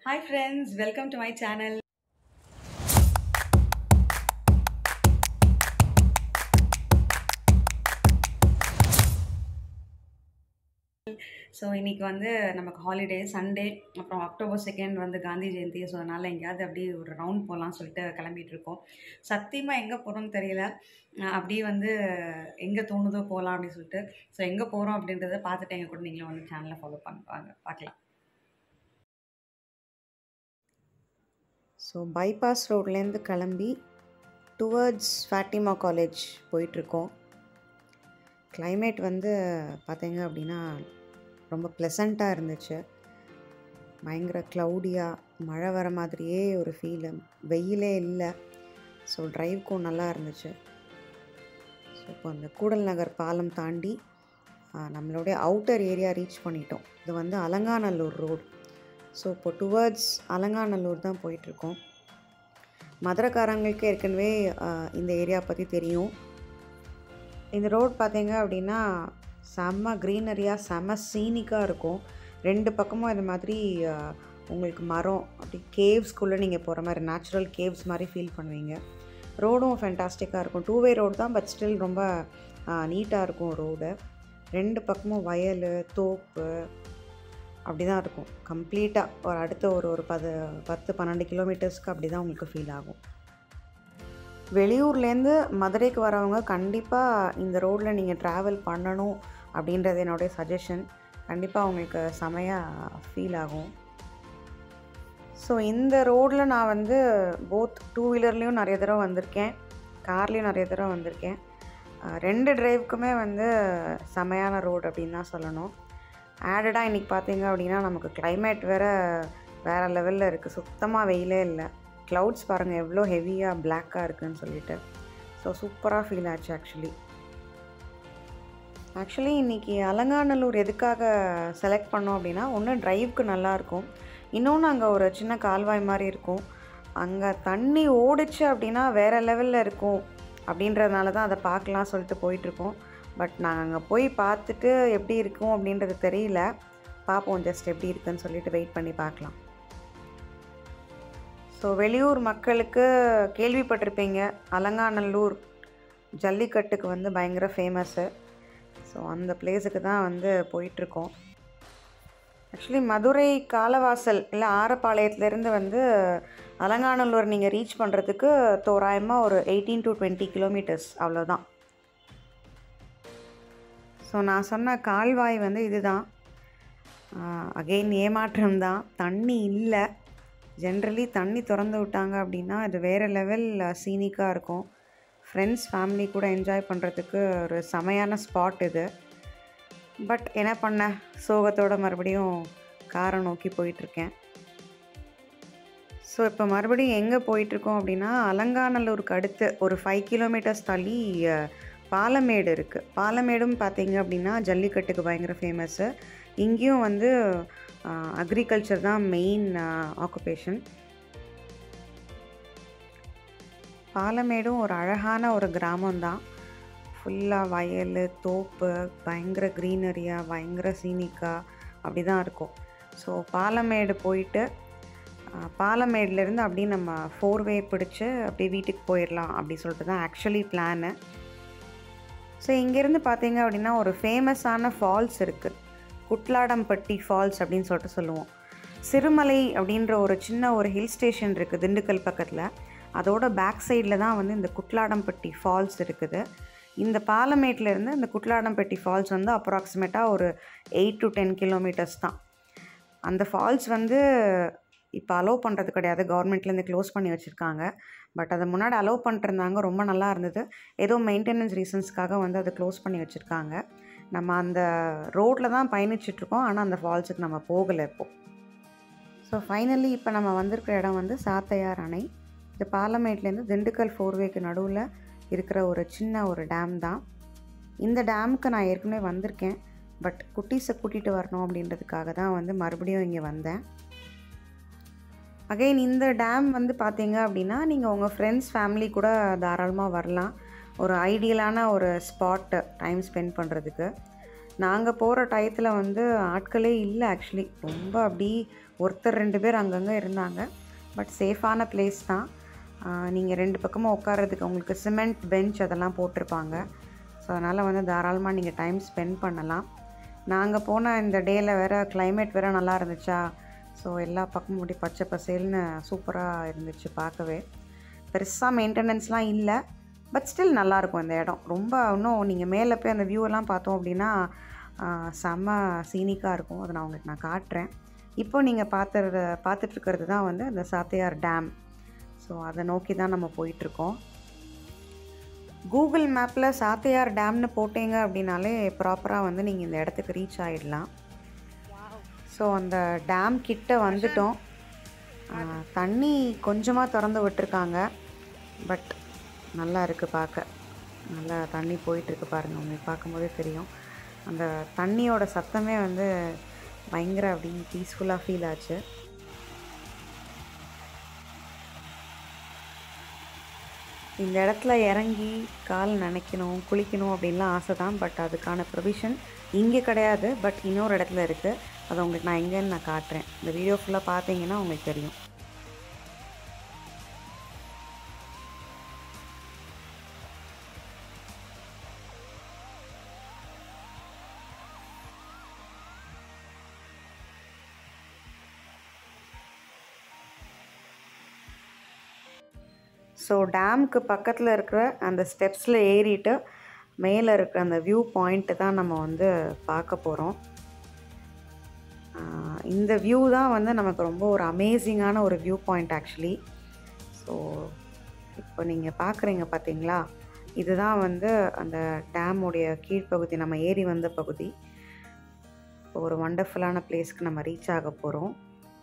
Hi friends, welcome to my channel. So இன்னைக்கு வந்து நமக்கு ஹாலிடே சண்டே அப்புறம் அக்டோபர் செகண்ட் வந்து காந்தி ஜெயந்தி ஸோ அதனால் எங்கேயாவது அப்படியே ஒரு ரவுண்ட் போகலாம்னு சொல்லிட்டு கிளம்பிட்டு இருக்கோம் சத்தியமாக எங்கே போகிறோம்னு தெரியல அஹ் அப்படியே வந்து எங்கே தோணுதோ போகலாம் அப்படின்னு சொல்லிட்டு ஸோ எங்கே போகிறோம் அப்படின்றத பார்த்துட்டு எங்கள் கூட நீங்களும் வந்து சேனலை ஃபாலோ பண்ணுவாங்க பார்க்கலாம் ஸோ பைபாஸ் ரோட்லேருந்து கிளம்பி டுவர்ட்ஸ் ஃபேட்டிமா காலேஜ் போயிட்டுருக்கோம் climate வந்து பார்த்தீங்க அப்படின்னா ரொம்ப ப்ளசண்ட்டாக இருந்துச்சு பயங்கர க்ளவுடியாக மழை வர மாதிரியே ஒரு ஃபீலு வெயிலே இல்லை ஸோ ட்ரைவ்க்கும் நல்லா இருந்துச்சு ஸோ இப்போ அந்த கூடல் நகர் பாலம் தாண்டி ஆ, நம்மளுடைய அவுட்டர் ஏரியா ரீச் பண்ணிட்டோம் இது வந்து அலங்காநல்லூர் ரோடு ஸோ இப்போ டுவர்ட்ஸ் அலங்காநல்லூர் தான் போயிட்டுருக்கோம் மதுரைக்காரங்களுக்கு ஏற்கனவே ஆ, இந்த ஏரியா பற்றி தெரியும் இந்த ரோட் பார்த்தீங்க அப்படின்னா செம்ம க்ரீனரியாக செம்ம சீனிக்காக இருக்கும் ரெண்டு பக்கமும் இது மாதிரி ஆ, உங்களுக்கு மரம் அப்படி கேவ்ஸ்குள்ளே நீங்கள் போகிற மாதிரி நேச்சுரல் கேவ்ஸ் மாதிரி ஃபீல் பண்ணுவீங்க ரோடும் ஃபென்டாஸ்டிக்காக இருக்கும் டூ வே ரோடு தான் பட் ஸ்டில் ரொம்ப நீட்டாக இருக்கும் ரோடு ரெண்டு பக்கமும் வயல் தோப்பு அப்படி தான் இருக்கும் கம்ப்ளீட்டாக ஒரு அடுத்த ஒரு ஒரு பது பத்து பன்னெண்டு கிலோமீட்டர்ஸ்க்கு அப்படி தான் உங்களுக்கு ஃபீல் ஆகும் வெளியூர்லேருந்து மதுரைக்கு வரவங்க கண்டிப்பாக இந்த ரோட்டில் நீங்கள் ட்ராவல் பண்ணணும் அப்படின்றது என்னுடைய சஜஷன் கண்டிப்பாக உங்களுக்கு செமையாக ஃபீல் ஆகும் ஸோ இந்த ரோட்டில் நான் வந்து போத் டூ வீலர்லேயும் நிறைய தடவை வந்திருக்கேன் கார்லேயும் நிறைய தடவை வந்திருக்கேன் அஹ் ரெண்டு டிரைவுக்குமே வந்து செமையான ரோடு அப்படின்னு தான் சொல்லணும் ஆடடாக இன்றைக்கி பார்த்தீங்க அப்படின்னா நமக்கு climate வேறு வேறு லெவலில் இருக்குது சுத்தமாக வெயிலே இல்லை க்ளவுட்ஸ் பாருங்கள் எவ்வளோ ஹெவியாக பிளாக்காக இருக்குன்னு சொல்லிட்டு ஸோ சூப்பராக ஃபீல் ஆச்சு ஆக்சுவலி ஆக்சுவலி இன்றைக்கி அலங்காநல்லூர் எதுக்காக செலக்ட் பண்ணோம் அப்படின்னா ஒன்று டிரைவ்க்கு நல்லாயிருக்கும் இன்னொன்று அங்கே ஒரு சின்ன கால்வாய் மாதிரி இருக்கும் அங்கே தண்ணி ஓடிச்சு அப்படின்னா வேறு லெவலில் இருக்கும் அப்படின்றதுனால தான் அதை பார்க்கலாம் சொல்லிட்டு போயிட்டுருக்கோம் பட் நாங்கள் அங்கே போய் பார்த்துட்டு எப்படி இருக்கும் அப்படின்றது தெரியல பார்ப்போம் ஜஸ்ட் எப்படி இருக்குன்னு சொல்லிட்டு வெயிட் பண்ணி பார்க்கலாம் ஸோ வெளியூர் மக்களுக்கு கேள்விப்பட்டிருப்பீங்க அலங்காநல்லூர் ஜல்லிக்கட்டுக்கு வந்து பயங்கர ஃபேமஸ்ஸு ஸோ அந்த பிளேஸுக்கு தான் வந்து போயிட்டுருக்கோம் ஆக்சுவலி மதுரை காலவாசல் இல்லை ஆரப்பாளையத்துலேருந்து வந்து அலங்காநல்லூர் நீங்கள் ரீச் பண்ணுறதுக்கு தோராயமாக ஒரு எயிட்டீன் டு டுவெண்ட்டி கிலோமீட்டர்ஸ் அவ்வளோதான் ஸோ நான் சொன்ன கால்வாய் வந்து இதுதான் அகெயின் ஏமாற்றம் தான் தண்ணி இல்லை ஜென்ரலி தண்ணி திறந்து விட்டாங்க அப்படின்னா அது வேறு லெவல் சீனிக்காக இருக்கும் ஃப்ரெண்ட்ஸ் ஃபேமிலி கூட என்ஜாய் பண்ணுறதுக்கு ஒரு செமையான ஸ்பாட் இது பட் என்ன பண்ண சோகத்தோட மறுபடியும் காரை நோக்கி போயிட்டுருக்கேன் ஸோ இப்போ மறுபடியும் எங்கே போயிட்டுருக்கோம் அப்படின்னா அலங்காநல்லூருக்கு அடுத்து ஒரு ஃபைவ் கிலோமீட்டர்ஸ் தள்ளி அஹ், பாலமேடு இருக்குது பாலமேடும் பார்த்தீங்க அப்படின்னா ஜல்லிக்கட்டுக்கு பயங்கர ஃபேமஸ்ஸு இங்கேயும் வந்து அக்ரிகல்ச்சர் தான் மெயின் ஆக்குபேஷன் பாலமேடும் ஒரு அழகான ஒரு கிராமம்தான் ஃபுல்லாக வயல் தோப்பு பயங்கர க்ரீனரியாக பயங்கர சீனிக்காக அப்படி தான் இருக்கும் ஸோ பாலமேடு போயிட்டு ஆஹ், பாலமேடுலேருந்து அப்படியே நம்ம ஃபோர் வே பிடிச்சி அப்படியே வீட்டுக்கு போயிடலாம் அப்படி சொல்லிட்டு தான் ஆக்சுவலி பிளானு ஸோ இங்கேருந்து பார்த்தீங்க அப்படின்னா ஒரு ஃபேமஸான ஃபால்ஸ் இருக்குது குட்லாடம்பட்டி ஃபால்ஸ் அப்படின்னு சொல்லிட்டு சொல்லுவோம் சிறுமலை அப்படின்ற ஒரு சின்ன ஒரு ஹில் ஸ்டேஷன் இருக்குது திண்டுக்கல் பக்கத்தில் அதோட பேக் சைடில் தான் வந்து இந்த குட்லாடம்பட்டி ஃபால்ஸ் இருக்குது இந்த பாலமேட்லேருந்து இந்த குட்லாடம்பட்டி ஃபால்ஸ் வந்து அப்ராக்சிமேட்டாக ஒரு எயிட் டு டென் கிலோமீட்டர்ஸ் தான் அந்த ஃபால்ஸ் வந்து இப்போ அலோவ் பண்ணுறது கிடையாது கவர்மெண்ட்லேருந்து க்ளோஸ் பண்ணி வச்சுருக்காங்க பட் அதை முன்னாடி அலோவ் பண்ணிட்டுருந்தாங்க ரொம்ப நல்லா இருந்தது ஏதோ மெயின்டெனன்ஸ் ரீசன்ஸ்க்காக வந்து அதை க்ளோஸ் பண்ணி வச்சுருக்காங்க நம்ம அந்த ரோட்டில் தான் பயணிச்சிட்ருக்கோம் ஆனால் அந்த ஃபால்ஸுக்கு நம்ம போகலை இப்போ ஸோ ஃபைனலி இப்போ நம்ம வந்திருக்கிற இடம் வந்து சாத்தையார் அணை இது பாலமேட்லேருந்து திண்டுக்கல் ஃபோர்வேக்கு நடுவில் இருக்கிற ஒரு சின்ன ஒரு டேம் தான் இந்த டேமுக்கு நான் ஏற்கனவே வந்திருக்கேன் பட் குட்டீஸை கூட்டிகிட்டு வரணும் அப்படின்றதுக்காக தான் வந்து மறுபடியும் இங்கே வந்தேன் அகைன் இந்த டேம் வந்து பார்த்தீங்க அப்படின்னா நீங்கள் உங்கள் ஃப்ரெண்ட்ஸ் ஃபேமிலி கூட தாராளமாக வரலாம் ஒரு ஐடியலான ஒரு ஸ்பாட்டு டைம் ஸ்பெண்ட் பண்ணுறதுக்கு நாங்கள் போகிற டயத்தில் வந்து ஆட்களே இல்லை ஆக்சுவலி ரொம்ப அப்படி ஒருத்தர் ரெண்டு பேர் அங்கங்கே இருந்தாங்க பட் சேஃபான பிளேஸ் தான் நீங்கள் ரெண்டு பக்கமும் உட்காரதுக்கு உங்களுக்கு சிமெண்ட் பெஞ்ச் அதெல்லாம் போட்டிருப்பாங்க ஸோ அதனால் வந்து தாராளமாக நீங்கள் டைம் ஸ்பெண்ட் பண்ணலாம் நாங்கள் போன இந்த டேயில் வேறு climate வேறு நல்லா இருந்துச்சா ஸோ எல்லா பக்கமும் அப்படி பச்சை பசேல்னு சூப்பராக இருந்துச்சு பார்க்கவே பெருசாக மெயின்டெனன்ஸ்லாம் இல்லை பட் ஸ்டில் நல்லாயிருக்கும் இந்த இடம் ரொம்ப இன்னும் நீங்கள் மேலே போய் அந்த வியூவெல்லாம் பார்த்தோம் அப்படின்னா ஆஹ், செம்ம சீனிக்காக இருக்கும் அதை நான் உங்களுக்கு நான் காட்டுறேன் இப்போ நீங்கள் பார்த்துறத பார்த்துட்ருக்கிறது தான் வந்து அந்த சாத்தையார் டேம் ஸோ அதை நோக்கி தான் நம்ம போயிட்டுருக்கோம் கூகுள் மேப்பில் சாத்தையார் டேம்னு போட்டீங்க அப்படின்னாலே ப்ராப்பராக வந்து நீங்கள் இந்த இடத்துக்கு ரீச் ஆகிடலாம் ஸோ அந்த டேம் கிட்ட வந்துட்டோம் ஆ, தண்ணி கொஞ்சமாக திறந்து விட்டுருக்காங்க பட் நல்லா இருக்குது பார்க்க நல்லா தண்ணி போயிட்டுருக்கு பாருங்கள் உங்களுக்கு பார்க்கும்போதே தெரியும் அந்த தண்ணியோட சத்தமே வந்து பயங்கர அப்படி பீஸ்ஃபுல்லாக ஃபீல் ஆச்சு இந்த இடத்துல இறங்கி கால் நனைக்கணும் குளிக்கணும் அப்படின்லாம் ஆசை தான் பட் அதுக்கான ப்ரொவிஷன் இங்கே கிடையாது பட் இன்னொரு இடத்துல இருக்குது அதை உங்களுக்கு நான் எங்கேன்னு நான் காட்டுறேன் இந்த வீடியோ ஃபுல்லாக பார்த்தீங்கன்னா உங்களுக்கு தெரியும் ஸோ டேமுக்கு பக்கத்தில் இருக்கிற அந்த ஸ்டெப்ஸில் ஏறிட்டு மேலே இருக்கிற அந்த வியூ பாயிண்ட்டு தான் நம்ம வந்து பார்க்க போகிறோம் இந்த வியூ தான் வந்து நமக்கு ரொம்ப ஒரு அமேசிங்கான ஒரு வியூ பாயிண்ட் ஆக்சுவலி ஸோ இப்போ நீங்கள் பார்க்குறீங்க பார்த்தீங்களா இதுதான் வந்து அந்த டேமுடைய கீழ்ப்பகுதி நம்ம ஏறி வந்த பகுதி இப்போ ஒரு வண்டர்ஃபுல்லான பிளேஸ்க்கு நம்ம ரீச் ஆக போகிறோம்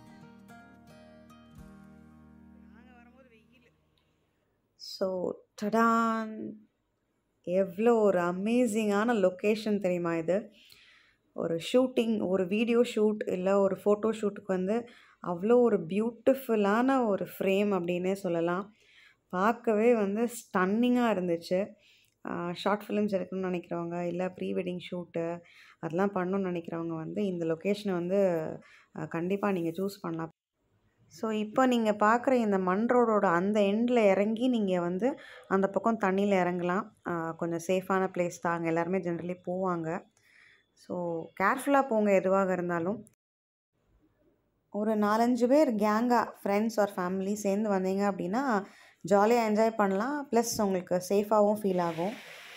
ஸோ டடான் எவ்வளோ ஒரு அமேசிங்கான லொக்கேஷன் தெரியுமா இது ஒரு ஷூட்டிங் ஒரு வீடியோ ஷூட் இல்லை ஒரு ஃபோட்டோ ஷூட்டுக்கு வந்து அவ்வளோ ஒரு பியூட்டிஃபுல்லான ஒரு ஃப்ரேம் அப்படின்னே சொல்லலாம் பார்க்கவே வந்து ஸ்டன்னிங்காக இருந்துச்சு ஷார்ட் ஃபிலிம்ஸ் எடுக்கணும்னு நினைக்கிறவங்க இல்லை ப்ரீ வெட்டிங் ஷூட்டு அதெல்லாம் பண்ணணும்னு நினைக்கிறவங்க வந்து இந்த லொக்கேஷனை வந்து கண்டிப்பாக நீங்கள் சூஸ் பண்ணலாம் ஸோ இப்போ நீங்கள் பார்க்குற இந்த மண் ரோடோட அந்த எண்டில் இறங்கி நீங்கள் வந்து அந்த பக்கம் தண்ணியில் இறங்கலாம் ஆஹ் கொஞ்சம் சேஃபான பிளேஸ் தான் அங்கே எல்லாருமே ஜென்ரலி போவாங்க ஸோ கேர்ஃபுல்லாக போங்க எதுவாக இருந்தாலும் ஒரு நாலஞ்சு பேர் கேங்காக ஃப்ரெண்ட்ஸ் ஆர் ஃபேமிலி சேர்ந்து வந்தீங்க அப்படின்னா ஜாலியாக என்ஜாய் பண்ணலாம் ப்ளஸ் உங்களுக்கு சேஃபாகவும் ஃபீல் ஆகும்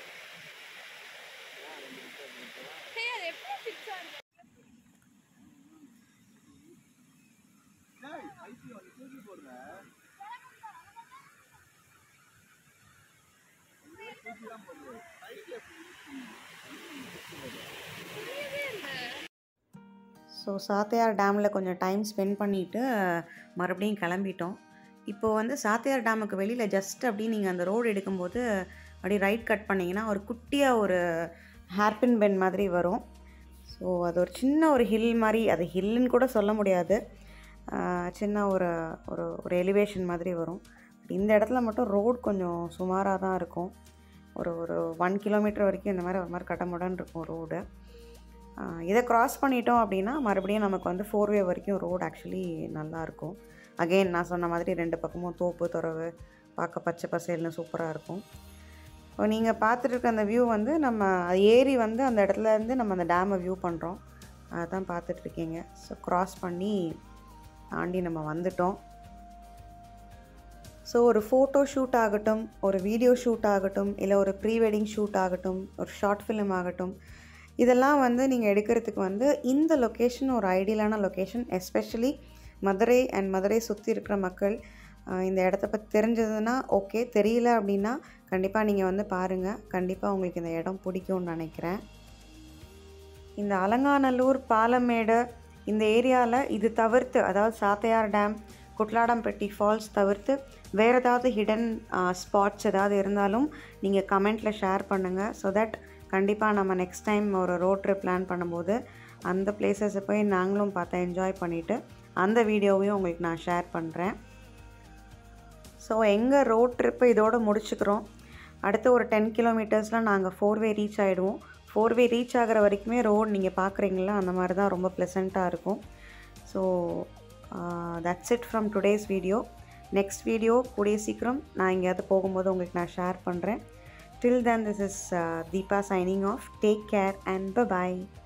ஸோ சாத்தையார் டேமில் கொஞ்சம் டைம் ஸ்பெண்ட் பண்ணிவிட்டு மறுபடியும் கிளம்பிட்டோம் இப்போது வந்து சாத்தையார் டேமுக்கு வெளியில் ஜஸ்ட் அப்படி நீங்கள் அந்த ரோடு எடுக்கும்போது அப்படியே ரைட் கட் பண்ணிங்கன்னா ஒரு குட்டியாக ஒரு ஹேர்பின் பென் மாதிரி வரும் ஸோ அது ஒரு சின்ன ஒரு ஹில் மாதிரி அது ஹில்லுன்னு கூட சொல்ல முடியாது ஆஹ் சின்ன ஒரு ஒரு ஒரு எலிவேஷன் மாதிரி வரும் இந்த இடத்துல மட்டும் ரோடு கொஞ்சம் சுமாராக தான் இருக்கும் ஒரு ஒரு ஒன் கிலோமீட்டர் வரைக்கும் இந்த மாதிரி ஒரு மாதிரி கடமுடன் இருக்கும் ரோடு இதை க்ராஸ் பண்ணிட்டோம் அப்படின்னா மறுபடியும் நமக்கு வந்து ஃபோர்வே வரைக்கும் ரோடு ஆக்சுவலி நல்லாயிருக்கும் அகெயின் நான் சொன்ன மாதிரி ரெண்டு பக்கமும் தோப்பு துறவு பார்க்க பச்சை பசேல்னு சூப்பராக இருக்கும் இப்போ நீங்கள் பார்த்துட்டு இருக்க அந்த வியூ வந்து நம்ம அது ஏறி வந்து அந்த இடத்துல இருந்து நம்ம அந்த டேமை வியூ பண்ணுறோம் அதை தான் பார்த்துட்ருக்கீங்க ஸோ க்ராஸ் பண்ணி தாண்டி நம்ம வந்துட்டோம் ஸோ ஒரு ஃபோட்டோ ஷூட் ஆகட்டும் ஒரு வீடியோ ஷூட் ஆகட்டும் இல்லை ஒரு ப்ரீ வெட்டிங் ஷூட் ஆகட்டும் ஒரு ஷார்ட் ஃபிலிம் ஆகட்டும் இதெல்லாம் வந்து நீங்கள் எடுக்கிறதுக்கு வந்து இந்த லொக்கேஷன் ஒரு ஐடியலான location especially Madurai and Madurai சுற்றி இருக்கிற மக்கள் ஆஹ் இந்த இடத்த பற்றி தெரிஞ்சதுன்னா ஓகே தெரியல அப்படின்னா கண்டிப்பாக நீங்கள் வந்து பாருங்கள் கண்டிப்பாக உங்களுக்கு இந்த இடம் பிடிக்கும்னு நினைக்கிறேன் இந்த அலங்காநல்லூர் பாலமேடு இந்த ஏரியாவில் இது தவிர்த்து அதாவது சாத்தையார் டேம் குட்லாடம்பட்டி ஃபால்ஸ் தவிர்த்து வேறு ஏதாவது ஹிடன் ஸ்பாட்ஸ் ஏதாவது இருந்தாலும் நீங்கள் கமெண்ட்டில் ஷேர் பண்ணுங்கள் ஸோ தட் கண்டிப்பாக நம்ம நெக்ஸ்ட் டைம் ஒரு ரோட் ட்ரிப் பிளான் பண்ணும்போது அந்த பிளேசஸை போய் நாங்களும் பார்த்து என்ஜாய் பண்ணிவிட்டு அந்த வீடியோவையும் உங்களுக்கு நான் ஷேர் பண்ணுறேன் ஸோ எங்கள் ரோட் ட்ரிப்பு இதோட முடிச்சுக்கிறோம் அடுத்து ஒரு டென் கிலோமீட்டர்ஸில் நாங்கள் ஃபோர்வே ரீச் ஆகிடுவோம் ஃபோர்வே ரீச் ஆகிற வரைக்குமே ரோடு நீங்கள் பார்க்குறீங்களா அந்த மாதிரி தான் ரொம்ப ப்ளசண்ட்டாக இருக்கும் so that's it from today's video next video கூடிய சீக்கிரம் நான் எங்கேயாவது போகும்போது உங்களுக்கு நான் ஷேர் பண்ணுறேன் till then this is Deepa signing off take care and ப பாய்